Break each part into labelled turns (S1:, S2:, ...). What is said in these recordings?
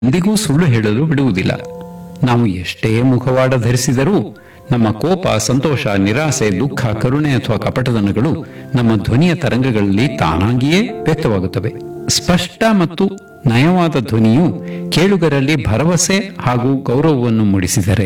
S1: ಎಂದಿಗೂ ಸುಳ್ಳು ಹೇಳಲು ಬಿಡುವುದಿಲ್ಲ ನಾವು ಎಷ್ಟೇ ಮುಖವಾಡ ಧರಿಸಿದರೂ ನಮ್ಮ ಕೋಪ ಸಂತೋಷ ನಿರಾಸೆ ದುಃಖ ಕರುಣೆ ಅಥವಾ ಕಪಟದನಗಳು ನಮ್ಮ ಧ್ವನಿಯ ತರಂಗಗಳಲ್ಲಿ ತಾನಾಗಿಯೇ ವ್ಯಕ್ತವಾಗುತ್ತವೆ ಸ್ಪಷ್ಟ ಮತ್ತು ನಯವಾದ ಧ್ವನಿಯು ಕೇಳುಗರಲ್ಲಿ ಭರವಸೆ ಹಾಗೂ ಗೌರವವನ್ನು ಮೂಡಿಸಿದರೆ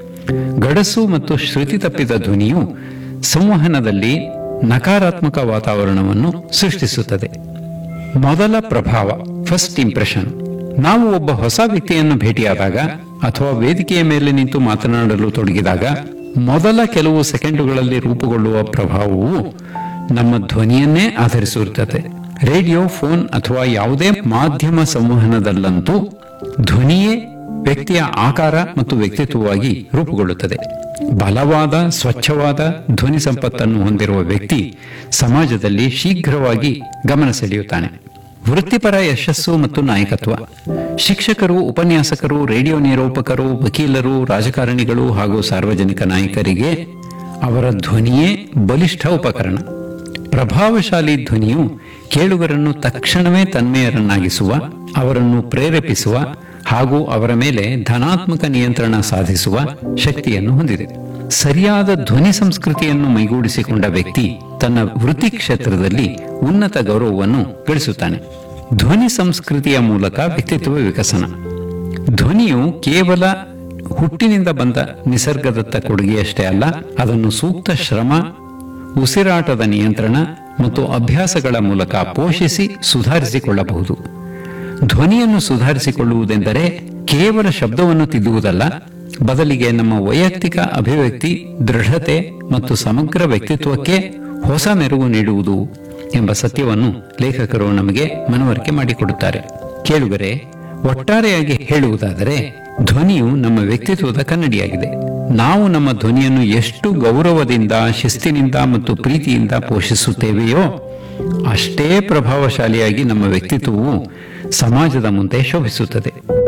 S1: ಗಡಸು ಮತ್ತು ಶ್ರುತಿ ತಪ್ಪಿದ ಧ್ವನಿಯು ಸಂವಹನದಲ್ಲಿ ನಕಾರಾತ್ಮಕ ವಾತಾವರಣವನ್ನು ಸೃಷ್ಟಿಸುತ್ತದೆ ಮೊದಲ ಪ್ರಭಾವ ಫಸ್ಟ್ ಇಂಪ್ರೆಷನ್ ನಾವು ಒಬ್ಬ ಹೊಸ ವ್ಯಕ್ತಿಯನ್ನು ಭೇಟಿಯಾದಾಗ ಅಥವಾ ವೇದಿಕೆಯ ಮೇಲೆ ನಿಂತು ಮಾತನಾಡಲು ತೊಡಗಿದಾಗ ಮೊದಲ ಕೆಲವು ಸೆಕೆಂಡುಗಳಲ್ಲಿ ರೂಪುಗೊಳ್ಳುವ ಪ್ರಭಾವವು ನಮ್ಮ ಧ್ವನಿಯನ್ನೇ ಆಧರಿಸಿರುತ್ತದೆ ರೇಡಿಯೋ ಫೋನ್ ಅಥವಾ ಯಾವುದೇ ಮಾಧ್ಯಮ ಸಂವಹನದಲ್ಲಂತೂ ಧ್ವನಿಯೇ ವ್ಯಕ್ತಿಯ ಆಕಾರ ಮತ್ತು ವ್ಯಕ್ತಿತ್ವವಾಗಿ ರೂಪುಗೊಳ್ಳುತ್ತದೆ ಬಲವಾದ ಸ್ವಚ್ಛವಾದ ಧ್ವನಿ ಸಂಪತ್ತನ್ನು ಹೊಂದಿರುವ ವ್ಯಕ್ತಿ ಸಮಾಜದಲ್ಲಿ ಶೀಘ್ರವಾಗಿ ಗಮನ ಸೆಳೆಯುತ್ತಾನೆ ವೃತ್ತಿಪರ ಯಶಸ್ಸು ಮತ್ತು ನಾಯಕತ್ವ ಶಿಕ್ಷಕರು ಉಪನ್ಯಾಸಕರು ರೇಡಿಯೋ ನಿರೂಪಕರು ವಕೀಲರು ರಾಜಕಾರಣಿಗಳು ಹಾಗೂ ಸಾರ್ವಜನಿಕ ನಾಯಕರಿಗೆ ಅವರ ಧ್ವನಿಯೇ ಬಲಿಷ್ಠ ಉಪಕರಣ ಪ್ರಭಾವಶಾಲಿ ಧ್ವನಿಯು ಕೇಳುಗರನ್ನು ತಕ್ಷಣವೇ ತನ್ಮೆಯರನ್ನಾಗಿಸುವ ಅವರನ್ನು ಪ್ರೇರೇಪಿಸುವ ಹಾಗೂ ಅವರ ಮೇಲೆ ಧನಾತ್ಮಕ ನಿಯಂತ್ರಣ ಸಾಧಿಸುವ ಶಕ್ತಿಯನ್ನು ಹೊಂದಿದೆ ಸರಿಯಾದ ಧ್ವನಿ ಸಂಸ್ಕೃತಿಯನ್ನು ಮೈಗೂಡಿಸಿಕೊಂಡ ವ್ಯಕ್ತಿ ತನ್ನ ವೃತ್ತಿ ಕ್ಷೇತ್ರದಲ್ಲಿ ಉನ್ನತ ಗೌರವವನ್ನು ಗಳಿಸುತ್ತಾನೆ ಧ್ವನಿ ಸಂಸ್ಕೃತಿಯ ಮೂಲಕ ವ್ಯಕ್ತಿತ್ವ ವಿಕಸನ ಧ್ವನಿಯು ಕೇವಲ ಹುಟ್ಟಿನಿಂದ ಬಂದ ನಿಸರ್ಗದತ್ತ ಕೊಡುಗೆಯಷ್ಟೇ ಅಲ್ಲ ಅದನ್ನು ಸೂಕ್ತ ಶ್ರಮ ಉಸಿರಾಟದ ನಿಯಂತ್ರಣ ಮತ್ತು ಅಭ್ಯಾಸಗಳ ಮೂಲಕ ಪೋಷಿಸಿ ಸುಧಾರಿಸಿಕೊಳ್ಳಬಹುದು ಧ್ವನಿಯನ್ನು ಸುಧಾರಿಸಿಕೊಳ್ಳುವುದೆಂದರೆ ಕೇವಲ ಶಬ್ದವನ್ನು ತಿದ್ದುವುದಲ್ಲ ಬದಲಿಗೆ ನಮ್ಮ ವೈಯಕ್ತಿಕ ಅಭಿವ್ಯಕ್ತಿ ದೃಢತೆ ಮತ್ತು ಸಮಗ್ರ ವ್ಯಕ್ತಿತ್ವಕ್ಕೆ ಹೊಸ ಮೆರುಗು ನೀಡುವುದು ಎಂಬ ಸತ್ಯವನ್ನು ಲೇಖಕರು ನಮಗೆ ಮನವರಿಕೆ ಮಾಡಿಕೊಡುತ್ತಾರೆ ಕೇಳುಗರೆ ಒಟ್ಟಾರೆಯಾಗಿ ಹೇಳುವುದಾದರೆ ಧ್ವನಿಯು ನಮ್ಮ ವ್ಯಕ್ತಿತ್ವದ ಕನ್ನಡಿಯಾಗಿದೆ ನಾವು ನಮ್ಮ ಧ್ವನಿಯನ್ನು ಎಷ್ಟು ಗೌರವದಿಂದ ಶಿಸ್ತಿನಿಂದ ಮತ್ತು ಪ್ರೀತಿಯಿಂದ ಪೋಷಿಸುತ್ತೇವೆಯೋ ಅಷ್ಟೇ ಪ್ರಭಾವಶಾಲಿಯಾಗಿ ನಮ್ಮ ವ್ಯಕ್ತಿತ್ವವು ಸಮಾಜದ ಮುಂದೆ ಶೋಭಿಸುತ್ತದೆ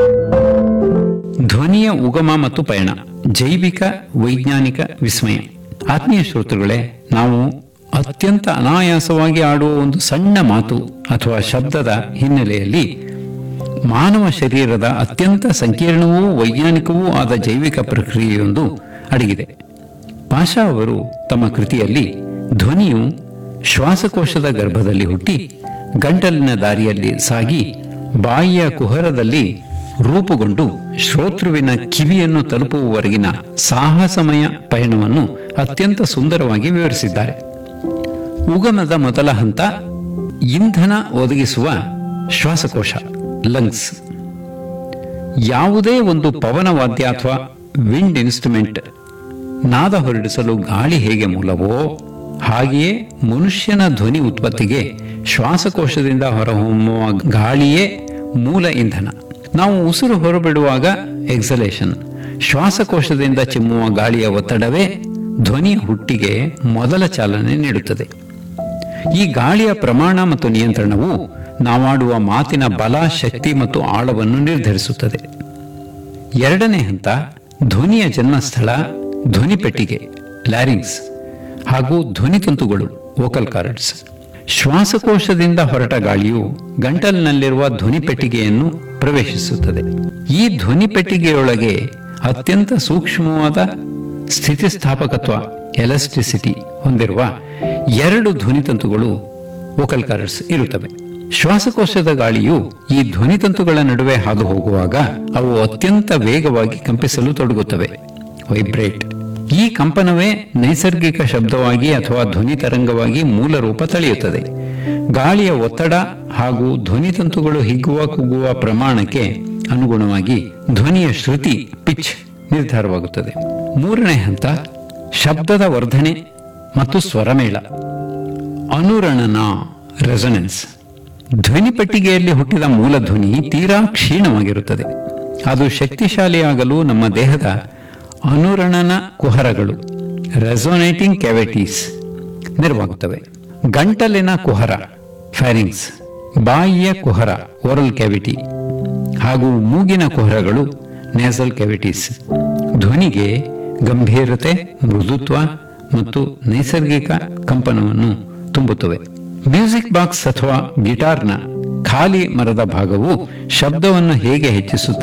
S1: ಧ್ವನಿಯ ಉಗಮ ಮತ್ತು ಪಯಣ ಜೈವಿಕ ವೈಜ್ಞಾನಿಕ ವಿಸ್ಮಯ ಆತ್ಮೀಯ ಶ್ರೋತೃಗಳೇ ನಾವು ಅತ್ಯಂತ ಅನಾಯಾಸವಾಗಿ ಆಡುವ ಒಂದು ಸಣ್ಣ ಮಾತು ಅಥವಾ ಶಬ್ದದ ಹಿನ್ನೆಲೆಯಲ್ಲಿ ಮಾನವ ಶರೀರದ ಅತ್ಯಂತ ಸಂಕೀರ್ಣವೂ ವೈಜ್ಞಾನಿಕವೂ ಆದ ಜೈವಿಕ ಪ್ರಕ್ರಿಯೆಯೊಂದು ಅಡಗಿದೆ ಪಾಷಾ ಅವರು ತಮ್ಮ ಕೃತಿಯಲ್ಲಿ ಧ್ವನಿಯು ಶ್ವಾಸಕೋಶದ ಗರ್ಭದಲ್ಲಿ ಹುಟ್ಟಿ ಗಂಟಲಿನ ದಾರಿಯಲ್ಲಿ ಸಾಗಿ ಬಾಯಿಯ ಕುಹರದಲ್ಲಿ ರೂಪುಗೊಂಡು ಶ್ರೋತೃವಿನ ಕಿವಿಯನ್ನು ತಲುಪುವವರೆಗಿನ ಸಾಹಸಮಯ ಪಯಣವನ್ನು ಅತ್ಯಂತ ಸುಂದರವಾಗಿ ವಿವರಿಸಿದ್ದಾರೆ ಉಗಮದ ಮೊದಲ ಹಂತ ಇಂಧನ ಒದಗಿಸುವ ಶ್ವಾಸಕೋಶ ಲಂಗ್ಸ್ ಯಾವುದೇ ಒಂದು ಪವನವಾದ್ಯ ಅಥವಾ ವಿಂಡ್ ಇನ್ಸ್ಟ್ರುಮೆಂಟ್ ನಾದ ಹೊರಡಿಸಲು ಗಾಳಿ ಹೇಗೆ ಮೂಲವೋ ಹಾಗೆಯೇ ಮನುಷ್ಯನ ಧ್ವನಿ ಉತ್ಪತ್ತಿಗೆ ಶ್ವಾಸಕೋಶದಿಂದ ಹೊರಹೊಮ್ಮುವ ಗಾಳಿಯೇ ಮೂಲ ಇಂಧನ ನಾವು ಉಸಿರು ಹೊರಬಿಡುವಾಗ ಎಕ್ಸಲೇಷನ್ ಶ್ವಾಸಕೋಶದಿಂದ ಚಿಮ್ಮುವ ಗಾಳಿಯ ಒತ್ತಡವೇ ಧ್ವನಿಯ ಹುಟ್ಟಿಗೆ ಮೊದಲ ಚಾಲನೆ ನೀಡುತ್ತದೆ ಈ ಗಾಳಿಯ ಪ್ರಮಾಣ ಮತ್ತು ನಿಯಂತ್ರಣವು ನಾವಾಡುವ ಮಾತಿನ ಬಲ ಶಕ್ತಿ ಮತ್ತು ಆಳವನ್ನು ನಿರ್ಧರಿಸುತ್ತದೆ ಎರಡನೇ ಹಂತ ಧ್ವನಿಯ ಜನ್ಮಸ್ಥಳ ಧ್ವನಿ ಪೆಟ್ಟಿಗೆ ಲ್ಯಾರಿಂಗ್ಸ್ ಹಾಗೂ ಧ್ವನಿ ತಂತುಗಳು ವೋಕಲ್ ಕಾರ್ಡ್ಸ್ ಶ್ವಾಸಕೋಶದಿಂದ ಹೊರಟ ಗಾಳಿಯು ಗಂಟಲಿನಲ್ಲಿರುವ ಧ್ವನಿ ಪೆಟ್ಟಿಗೆಯನ್ನು ಪ್ರವೇಶಿಸುತ್ತದೆ ಈ ಧ್ವನಿ ಪೆಟ್ಟಿಗೆಯೊಳಗೆ ಅತ್ಯಂತ ಸೂಕ್ಷ್ಮವಾದ ಸ್ಥಿತಿಸ್ಥಾಪಕತ್ವ ಎಲಾಸ್ಟಿಸಿಟಿ ಹೊಂದಿರುವ ಎರಡು ಧ್ವನಿತಂತುಗಳು ವೋಕಲ್ ಕಾರ್ಡ್ಸ್ ಇರುತ್ತವೆ ಶ್ವಾಸಕೋಶದ ಗಾಳಿಯು ಈ ಧ್ವನಿತಂತುಗಳ ನಡುವೆ ಹಾದು ಹೋಗುವಾಗ ಅವು ಅತ್ಯಂತ ವೇಗವಾಗಿ ಕಂಪಿಸಲು ತೊಡಗುತ್ತವೆ ವೈಬ್ರೇಟ್ ಈ ಕಂಪನವೇ ನೈಸರ್ಗಿಕ ಶಬ್ದವಾಗಿ ಅಥವಾ ಧ್ವನಿ ತರಂಗವಾಗಿ ಮೂಲ ರೂಪ ತಳೆಯುತ್ತದೆ ಗಾಳಿಯ ಒತ್ತಡ ಹಾಗೂ ಧ್ವನಿತಂತುಗಳು ಹಿಗ್ಗುವ ಕುಗ್ಗುವ ಪ್ರಮಾಣಕ್ಕೆ ಅನುಗುಣವಾಗಿ ಧ್ವನಿಯ ಶ್ರುತಿ ಪಿಚ್ ನಿರ್ಧಾರವಾಗುತ್ತದೆ ಮೂರನೇ ಹಂತ ಶಬ್ದದ ವರ್ಧನೆ ಮತ್ತು ಸ್ವರಮೇಳ ಅನುರಣನ ರೆಸೊನೆನ್ಸ್ ಧ್ವನಿ ಪೆಟ್ಟಿಗೆಯಲ್ಲಿ ಹುಟ್ಟಿದ ಮೂಲ ಧ್ವನಿ ತೀರಾ ಕ್ಷೀಣವಾಗಿರುತ್ತದೆ ಅದು ಶಕ್ತಿಶಾಲಿಯಾಗಲು ನಮ್ಮ ದೇಹದ ಅನುರಣನ ಕುಹರಗಳು ರೆಸೊನೇಟಿಂಗ್ ಕ್ಯಾವಿಟೀಸ್ ನೆರವಾಗುತ್ತವೆ ಗಂಟಲಿನ ಕುಹರ ಫ್ಯಾರಿಂಗ್ಸ್ ಬಾಯಿಯ ಕುಹರ ಓರಲ್ ಕ್ಯಾವಿಟಿ ಹಾಗೂ ಮೂಗಿನ ಕುಹರಗಳು ನೇಸಲ್ ಕ್ಯಾವಿಟೀಸ್ ಧ್ವನಿಗೆ ಗಂಭೀರತೆ ಮೃದುತ್ವ ಮತ್ತು ನೈಸರ್ಗಿಕ ಕಂಪನವನ್ನು ತುಂಬುತ್ತವೆ ಮ್ಯೂಸಿಕ್ ಬಾಕ್ಸ್ ಅಥವಾ ಗಿಟಾರ್ನ ಖಾಲಿ ಮರದ ಭಾಗವು ಶಬ್ದವನ್ನು ಹೇಗೆ ಹೆಚ್ಚಿಸುತ್ತದೆ